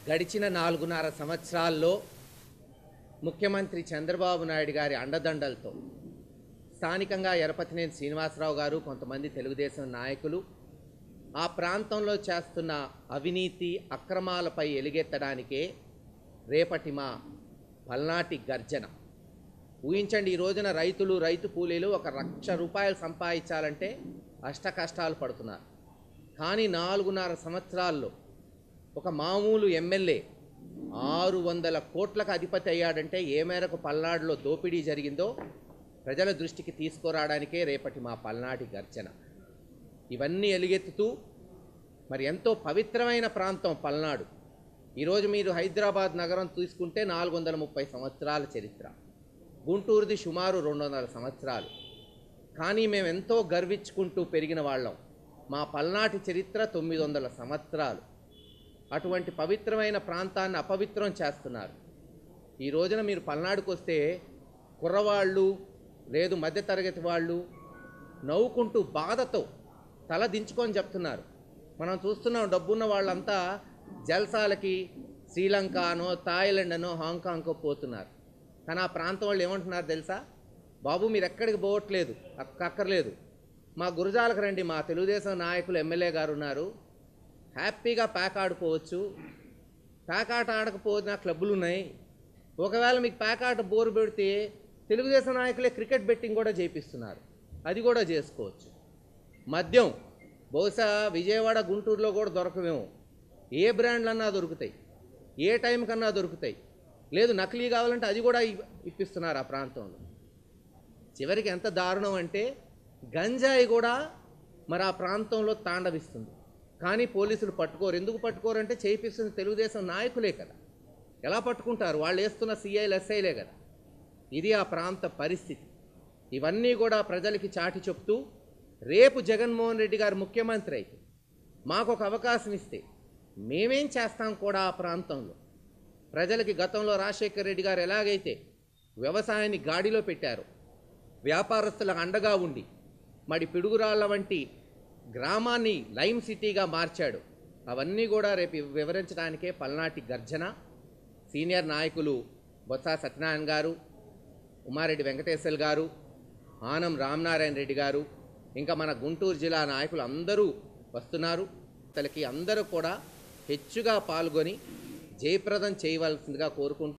గడిచిన నాలుగున్నర సంవత్సరాల్లో ముఖ్యమంత్రి చంద్రబాబు నాయుడు గారి అండదండలతో స్థానికంగా ఎరపతినేని శ్రీనివాసరావు గారు కొంతమంది తెలుగుదేశం నాయకులు ఆ ప్రాంతంలో చేస్తున్న అవినీతి అక్రమాలపై ఎలుగెత్తడానికే రేపటి మా పల్నాటి గర్జన ఊహించండి ఈ రోజున రైతులు రైతు కూలీలు ఒక లక్ష రూపాయలు సంపాదించాలంటే అష్ట కష్టాలు పడుతున్నారు కానీ నాలుగున్నర సంవత్సరాల్లో ఒక మామూలు ఎమ్మెల్యే ఆరు వందల కోట్లకు అధిపతి అయ్యాడంటే ఏ మేరకు పల్నాడులో దోపిడీ జరిగిందో ప్రజల దృష్టికి తీసుకురావడానికే రేపటి మా పల్నాటి గర్జన ఇవన్నీ ఎలుగెత్తుతూ మరి ఎంతో పవిత్రమైన ప్రాంతం పల్నాడు ఈరోజు మీరు హైదరాబాద్ నగరం తీసుకుంటే నాలుగు వందల ముప్పై సంవత్సరాల చరిత్ర గుంటూరుది సుమారు రెండు వందల సంవత్సరాలు కానీ మేము ఎంతో గర్వించుకుంటూ పెరిగిన వాళ్ళం మా పల్నాటి చరిత్ర తొమ్మిది వందల సంవత్సరాలు అటువంటి పవిత్రమైన ప్రాంతాన్ని అపవిత్రం చేస్తున్నారు ఈ రోజున మీరు పల్నాడుకు వస్తే కుర్రవాళ్ళు లేదు మధ్యతరగతి వాళ్ళు నవ్వుకుంటూ బాధతో తల దించుకొని చెప్తున్నారు మనం చూస్తున్నాం డబ్బున్న వాళ్ళంతా జల్సాలకి శ్రీలంకనో థాయిలాండ్ అనో హాంకాంగ్కో పోతున్నారు కానీ ఆ ప్రాంతం వాళ్ళు ఏమంటున్నారు తెలుసా బాబు మీరు ఎక్కడికి పోవట్లేదు అక్క- అక్కర్లేదు మా గురజాలకు రండి మా తెలుగుదేశం నాయకులు ఎమ్మెల్యే గారు ఉన్నారు హ్యాపీగా ప్యాక్ ఆడుకోవచ్చు ప్యాక్ ఆట ఆడకపోతే క్లబ్బులు ఉన్నాయి ఒకవేళ మీకు ప్యాక్ ఆట బోరు పెడితే తెలుగుదేశం నాయకులే క్రికెట్ బెట్టింగ్ కూడా చేపిస్తున్నారు అది కూడా చేసుకోవచ్చు మద్యం బహుశా విజయవాడ గుంటూరులో కూడా దొరకవేమో ఏ బ్రాండ్లన్నా దొరుకుతాయి ఏ టైం కన్నా దొరుకుతాయి లేదు నకిలీ కావాలంటే అది కూడా ఇ- ఇప్పిస్తున్నారు ఆ ప్రాంతంలో చివరికి ఎంత దారుణం అంటే గంజాయి కూడా మరి ఆ ప్రాంతంలో తాండవిస్తుంది కానీ పోలీసులు పట్టుకోరు ఎందుకు పట్టుకోరు అంటే చేయిస్తున్న తెలుగుదేశం నాయకులే కదా ఎలా పట్టుకుంటారు వాళ్ళు వేస్తున్న సిఐలు ఎస్ఐలే కదా ఇది ఆ ప్రాంత పరిస్థితి ఇవన్నీ కూడా ప్రజలకి చాటి చెప్తూ రేపు జగన్మోహన్ రెడ్డి గారు ముఖ్యమంత్రి అయితే మాకు ఒక అవకాశం ఇస్తే మేమేం చేస్తాం కూడా ఆ ప్రాంతంలో ప్రజలకి గతంలో రాజశేఖర్ రెడ్డి గారు ఎలాగైతే వ్యవసాయాన్ని గాడిలో పెట్టారు వ్యాపారస్తులకు అండగా ఉండి మరి పిడుగురాళ్ళ వంటి గ్రామాన్ని లైమ్ సిటీగా మార్చాడు అవన్నీ కూడా రేపు వివరించడానికే పల్నాటి గర్జన సీనియర్ నాయకులు బొత్స సత్యనారాయణ గారు ఉమారెడ్డి వెంకటేశ్వర్ గారు ఆనం రామనారాయణ రెడ్డి గారు ఇంకా మన గుంటూరు జిల్లా నాయకులు అందరూ వస్తున్నారు తలకి అందరూ కూడా హెచ్చుగా పాల్గొని జయప్రదం చేయవలసిందిగా కోరుకుంటూ